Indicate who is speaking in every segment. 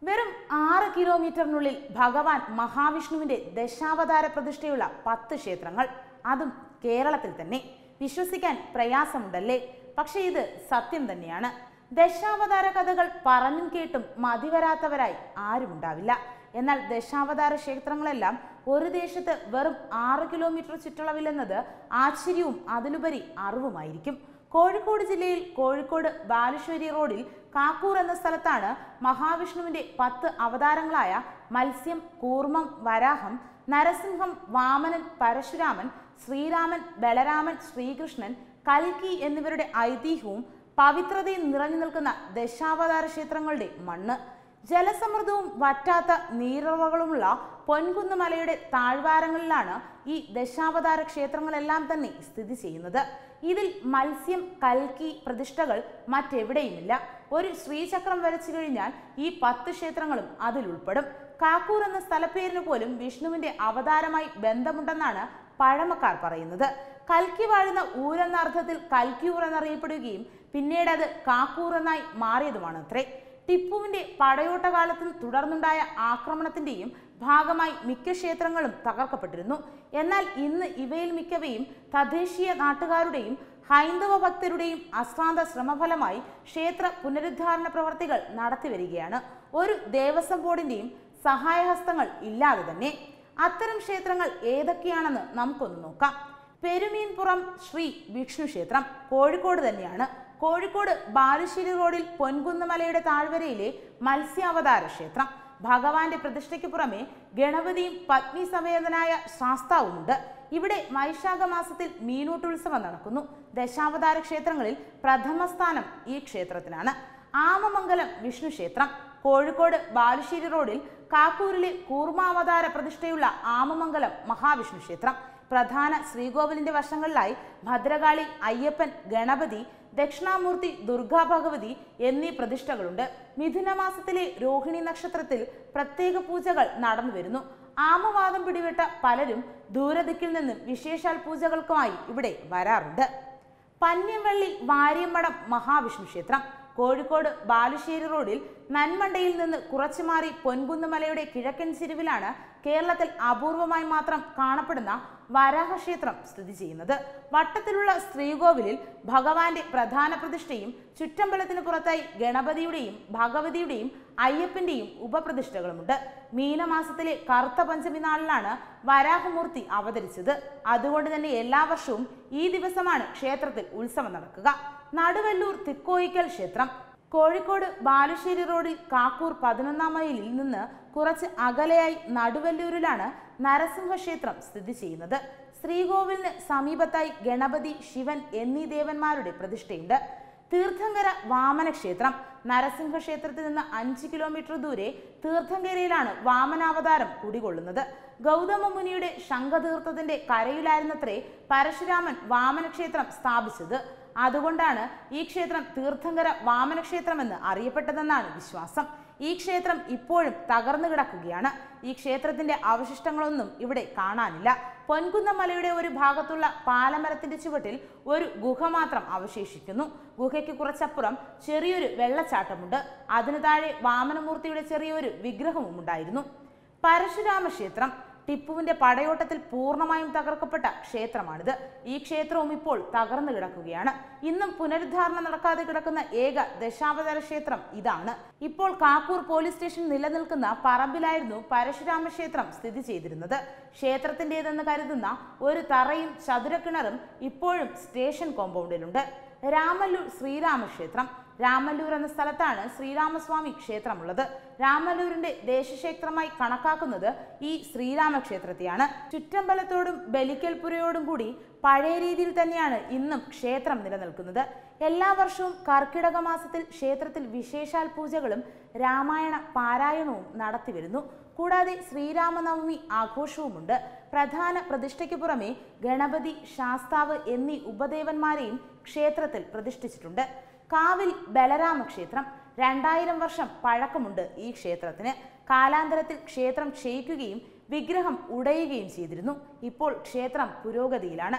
Speaker 1: വെറും ആറ് കിലോമീറ്ററിനുള്ളിൽ ഭഗവാൻ മഹാവിഷ്ണുവിന്റെ ദശാവതാര പ്രതിഷ്ഠയുള്ള പത്ത് ക്ഷേത്രങ്ങൾ അതും കേരളത്തിൽ തന്നെ വിശ്വസിക്കാൻ പ്രയാസമുണ്ടല്ലേ പക്ഷെ ഇത് സത്യം തന്നെയാണ് ദശാവതാര കഥകൾ പറഞ്ഞും കേട്ടും മതിവരാത്തവരായി ആരുമുണ്ടാവില്ല എന്നാൽ ദശാവതാര ക്ഷേത്രങ്ങളെല്ലാം ഒരു ദേശത്ത് വെറും ആറ് കിലോമീറ്റർ ചുറ്റളവിലെന്നത് ആശ്ചര്യവും അതിലുപരി അറിവുമായിരിക്കും കോഴിക്കോട് ജില്ലയിൽ കോഴിക്കോട് ബാലുശ്ശേരി റോഡിൽ കാക്കൂർ എന്ന സ്ഥലത്താണ് മഹാവിഷ്ണുവിന്റെ പത്ത് അവതാരങ്ങളായ മത്സ്യം കൂർമ്മം വരാഹം നരസിംഹം വാമനൻ പരശുരാമൻ ശ്രീരാമൻ ബലരാമൻ ശ്രീകൃഷ്ണൻ കൽക്കി എന്നിവരുടെ ഐതിഹ്യവും പവിത്രതയും നിറഞ്ഞു നിൽക്കുന്ന ദശാവതാര ക്ഷേത്രങ്ങളുടെ മണ്ണ് ജലസമൃദ്ധവും വറ്റാത്ത നീരുറവകളുമുള്ള പൊൻകുന്ന് മലയുടെ താഴ്വാരങ്ങളിലാണ് ഈ ദശാവതാര ക്ഷേത്രങ്ങളെല്ലാം തന്നെ സ്ഥിതി ചെയ്യുന്നത് ഇതിൽ മത്സ്യം കൽക്കി പ്രതിഷ്ഠകൾ മറ്റെവിടെയുമില്ല ഒരു ശ്രീചക്രം വരച്ചു കഴിഞ്ഞാൽ ഈ പത്ത് ക്ഷേത്രങ്ങളും അതിൽ ഉൾപ്പെടും കാക്കൂർ എന്ന സ്ഥലപ്പേരിന് പോലും വിഷ്ണുവിന്റെ അവതാരമായി ബന്ധമുണ്ടെന്നാണ് പഴമക്കാർ പറയുന്നത് കൽക്കി വാഴുന്ന ഊരെന്ന അർത്ഥത്തിൽ കൽക്കിയൂർ എന്നറിയപ്പെടുകയും പിന്നീട് അത് കാക്കൂർ എന്നായി മാറിയതുമാണ് അത്രേ ടിപ്പുവിന്റെ പടയോട്ട കാലത്തും തുടർന്നുണ്ടായ ആക്രമണത്തിന്റെയും ഭാഗമായി മിക്ക ക്ഷേത്രങ്ങളും തകർക്കപ്പെട്ടിരുന്നു എന്നാൽ ഇന്ന് ഇവയിൽ മിക്കവയും തദ്ദേശീയ നാട്ടുകാരുടെയും ഹൈന്ദവ ഭക്തരുടെയും അശ്രാന്ത ശ്രമഫലമായി ക്ഷേത്ര പുനരുദ്ധാരണ പ്രവർത്തികൾ നടത്തിവരികയാണ് ഒരു ദേവസ്വം ബോർഡിന്റെയും സഹായഹസ്തങ്ങൾ ഇല്ലാതെ തന്നെ അത്തരം ക്ഷേത്രങ്ങൾ ഏതൊക്കെയാണെന്ന് നമുക്കൊന്ന് നോക്കാം പെരുമീൻപുറം ശ്രീ വിഷ്ണു ക്ഷേത്രം കോഴിക്കോട് തന്നെയാണ് കോഴിക്കോട് ബാലുശ്ശേരി റോഡിൽ പൊൻകുന്നുമലയുടെ താഴ്വരയിലെ മത്സ്യാവതാര ക്ഷേത്രം ഭഗവാന്റെ പ്രതിഷ്ഠയ്ക്ക് പുറമെ ഗണപതിയും പത്നി സമേതനായ ശാസ്താവുമുണ്ട് ഇവിടെ വൈശാഖ മാസത്തിൽ മീനൂട്ടുത്സവം നടക്കുന്നു ദശാവതാര ക്ഷേത്രങ്ങളിൽ പ്രഥമ സ്ഥാനം ഈ ക്ഷേത്രത്തിനാണ് ആമമംഗലം വിഷ്ണു ക്ഷേത്രം കോഴിക്കോട് ബാലുശ്ശേരി റോഡിൽ കാക്കൂരിലെ കൂർമാവതാര പ്രതിഷ്ഠയുള്ള ആമമംഗലം മഹാവിഷ്ണു ക്ഷേത്രം പ്രധാന ശ്രീകോവിലിന്റെ വശങ്ങളിലായി ഭദ്രകാളി അയ്യപ്പൻ ഗണപതി ദക്ഷിണാമൂർത്തി ദുർഗാ ഭഗവതി എന്നീ പ്രതിഷ്ഠകളുണ്ട് മിഥുനമാസത്തിലെ രോഹിണി നക്ഷത്രത്തിൽ പ്രത്യേക പൂജകൾ നടന്നു വരുന്നു ആമവാദം പിടിവിട്ട പലരും ദൂരദിക്കിൽ നിന്നും വിശേഷാൽ പൂജകൾക്കുമായി ഇവിടെ വരാറുണ്ട് പന്യവള്ളി വാര്യമ്മടം മഹാവിഷ്ണു ക്ഷേത്രം കോഴിക്കോട് ബാലുശ്ശേരി റോഡിൽ നന്മണ്ടയിൽ നിന്ന് കുറച്ചു മാറി പൊൻകുന്നുമലയുടെ കിഴക്കൻ ചെരുവിലാണ് കേരളത്തിൽ അപൂർവമായി മാത്രം കാണപ്പെടുന്ന വരാഹക്ഷേത്രം സ്ഥിതി ചെയ്യുന്നത് വട്ടത്തിലുള്ള ശ്രീകോവിലിൽ ഭഗവാന്റെ പ്രധാന പ്രതിഷ്ഠയും ചുറ്റമ്പലത്തിന് പുറത്തായി ഗണപതിയുടെയും ഭഗവതിയുടെയും അയ്യപ്പന്റെയും ഉപപ്രതിഷ്ഠകളുമുണ്ട് മീനമാസത്തിലെ കറുത്ത പഞ്ചമി നാളിലാണ് വരാഹമൂർത്തി അവതരിച്ചത് അതുകൊണ്ട് തന്നെ എല്ലാ വർഷവും ഈ ദിവസമാണ് ക്ഷേത്രത്തിൽ ഉത്സവം നടക്കുക നടുവല്ലൂർ തിക്കോയിക്കൽ ക്ഷേത്രം കോഴിക്കോട് ബാലുശ്ശേരി റോഡിൽ കാക്കൂർ പതിനൊന്നാം മൈലിൽ നിന്ന് കുറച്ച് അകലെയായി നടുവല്ലൂരിലാണ് നരസിംഹ ക്ഷേത്രം സ്ഥിതി ചെയ്യുന്നത് ശ്രീകോവിലിന് സമീപത്തായി ഗണപതി ശിവൻ എന്നീ ദേവന്മാരുടെ പ്രതിഷ്ഠയുണ്ട് തീർത്ഥങ്കര വാമന ക്ഷേത്രം നരസിംഹ ക്ഷേത്രത്തിൽ നിന്ന് അഞ്ച് കിലോമീറ്റർ ദൂരെ തീർത്ഥങ്കരയിലാണ് വാമനാവതാരം കുടികൊള്ളുന്നത് ഗൗതമ മുനിയുടെ ശംഖതീർത്ഥത്തിന്റെ കരയിലായിരുന്നത്രേ പരശുരാമൻ വാമനക്ഷേത്രം സ്ഥാപിച്ചത് അതുകൊണ്ടാണ് ഈ ക്ഷേത്രം തീർത്ഥങ്കര വാമനക്ഷേത്രം എന്ന് അറിയപ്പെട്ടതെന്നാണ് വിശ്വാസം ഈ ക്ഷേത്രം ഇപ്പോഴും തകർന്നു കിടക്കുകയാണ് ഈ ക്ഷേത്രത്തിന്റെ അവശിഷ്ടങ്ങളൊന്നും ഇവിടെ കാണാനില്ല പൊൻകുന്ന മലയുടെ ഒരു ഭാഗത്തുള്ള പാലമരത്തിന്റെ ചുവട്ടിൽ ഒരു ഗുഹ മാത്രം അവശേഷിക്കുന്നു ഗുഹയ്ക്ക് കുറച്ചപ്പുറം ചെറിയൊരു വെള്ളച്ചാട്ടമുണ്ട് അതിനു താഴെ വാമനമൂർത്തിയുടെ ചെറിയൊരു വിഗ്രഹവും ഉണ്ടായിരുന്നു പരശുരാമ ക്ഷേത്രം ടിപ്പുവിന്റെ പടയോട്ടത്തിൽ പൂർണ്ണമായും തകർക്കപ്പെട്ട ക്ഷേത്രമാണിത് ഈ ക്ഷേത്രവും ഇപ്പോൾ തകർന്നു കിടക്കുകയാണ് ഇന്നും പുനരുദ്ധാരണം നടക്കാതെ കിടക്കുന്ന ഏക ദശാവതാര ക്ഷേത്രം ഇതാണ് ഇപ്പോൾ കാക്കൂർ പോലീസ് സ്റ്റേഷൻ നിലനിൽക്കുന്ന പറമ്പിലായിരുന്നു പരശുരാമ ക്ഷേത്രം സ്ഥിതി ചെയ്തിരുന്നത് ക്ഷേത്രത്തിൻ്റെതെന്ന് കരുതുന്ന ഒരു തറയും ചതുരക്കിണറും ഇപ്പോഴും സ്റ്റേഷൻ കോമ്പൗണ്ടിലുണ്ട് രാമല്ലൂർ ശ്രീരാമക്ഷേത്രം രാമല്ലൂർ എന്ന സ്ഥലത്താണ് ശ്രീരാമസ്വാമി ക്ഷേത്രമുള്ളത് രാമല്ലൂരിന്റെ ദേശക്ഷേത്രമായി കണക്കാക്കുന്നത് ഈ ശ്രീരാമക്ഷേത്രത്തെയാണ് ചുറ്റമ്പലത്തോടും ബലിക്കൽപുരയോടും കൂടി പഴയ രീതിയിൽ തന്നെയാണ് ഇന്നും ക്ഷേത്രം നിലനിൽക്കുന്നത് എല്ലാ വർഷവും കർക്കിടക മാസത്തിൽ ക്ഷേത്രത്തിൽ വിശേഷാൽ പൂജകളും രാമായണ പാരായണവും നടത്തിവരുന്നു കൂടാതെ ശ്രീരാമനവമി ആഘോഷവുമുണ്ട് പ്രധാന പ്രതിഷ്ഠയ്ക്ക് പുറമെ ഗണപതി ശാസ്താവ് എന്നീ ഉപദേവന്മാരെയും ക്ഷേത്രത്തിൽ പ്രതിഷ്ഠിച്ചിട്ടുണ്ട് കാവിൽ ബലരാമ ക്ഷേത്രം രണ്ടായിരം വർഷം പഴക്കമുണ്ട് ഈ ക്ഷേത്രത്തിന് കാലാന്തരത്തിൽ ക്ഷേത്രം ക്ഷയിക്കുകയും വിഗ്രഹം ഉടയുകയും ചെയ്തിരുന്നു ഇപ്പോൾ ക്ഷേത്രം പുരോഗതിയിലാണ്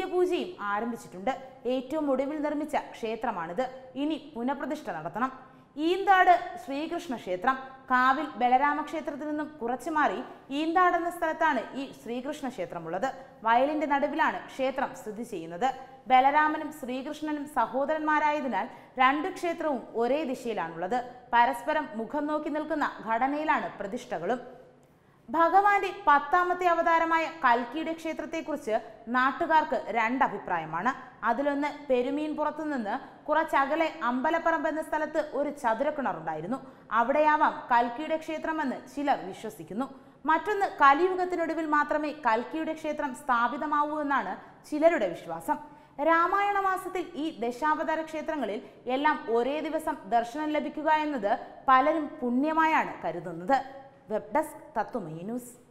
Speaker 1: നിത്യപൂജയും ആരംഭിച്ചിട്ടുണ്ട് ഏറ്റവും ഒടുവിൽ നിർമ്മിച്ച ക്ഷേത്രമാണിത് ഇനി പുനഃപ്രതിഷ്ഠ നടത്തണം ഈന്താട് ശ്രീകൃഷ്ണ ക്ഷേത്രം കാവിൽ ബലരാമ ക്ഷേത്രത്തിൽ നിന്നും കുറച്ചു മാറി ഈന്താട് എന്ന സ്ഥലത്താണ് ഈ ശ്രീകൃഷ്ണ ക്ഷേത്രമുള്ളത് വയലിന്റെ നടുവിലാണ് ക്ഷേത്രം സ്ഥിതി ചെയ്യുന്നത് ബലരാമനും ശ്രീകൃഷ്ണനും സഹോദരന്മാരായതിനാൽ രണ്ട് ക്ഷേത്രവും ഒരേ ദിശയിലാണുള്ളത് പരസ്പരം മുഖം നോക്കി നിൽക്കുന്ന ഘടനയിലാണ് പ്രതിഷ്ഠകളും ഭഗവാന്റെ പത്താമത്തെ അവതാരമായ കൽക്കിയുടെ ക്ഷേത്രത്തെക്കുറിച്ച് നാട്ടുകാർക്ക് രണ്ട് അഭിപ്രായമാണ് അതിലൊന്ന് പെരുമീൻ പുറത്തുനിന്ന് കുറച്ചകലെ അമ്പലപ്പറമ്പ് എന്ന സ്ഥലത്ത് ഒരു ചതുരക്കിണറുണ്ടായിരുന്നു അവിടെയാവാം കൽക്കിയുടെ ക്ഷേത്രമെന്ന് ചിലർ വിശ്വസിക്കുന്നു മറ്റൊന്ന് കലിയുഗത്തിനൊടുവിൽ മാത്രമേ കൽക്കിയുടെ ക്ഷേത്രം സ്ഥാപിതമാവൂ എന്നാണ് ചിലരുടെ വിശ്വാസം രാമായണ മാസത്തിൽ ഈ ദശാവതാര ക്ഷേത്രങ്ങളിൽ എല്ലാം ഒരേ ദിവസം ദർശനം ലഭിക്കുക എന്നത് പലരും പുണ്യമായാണ് കരുതുന്നത് വെബ് ഡെസ്ക് തത്വമയി ന്യൂസ്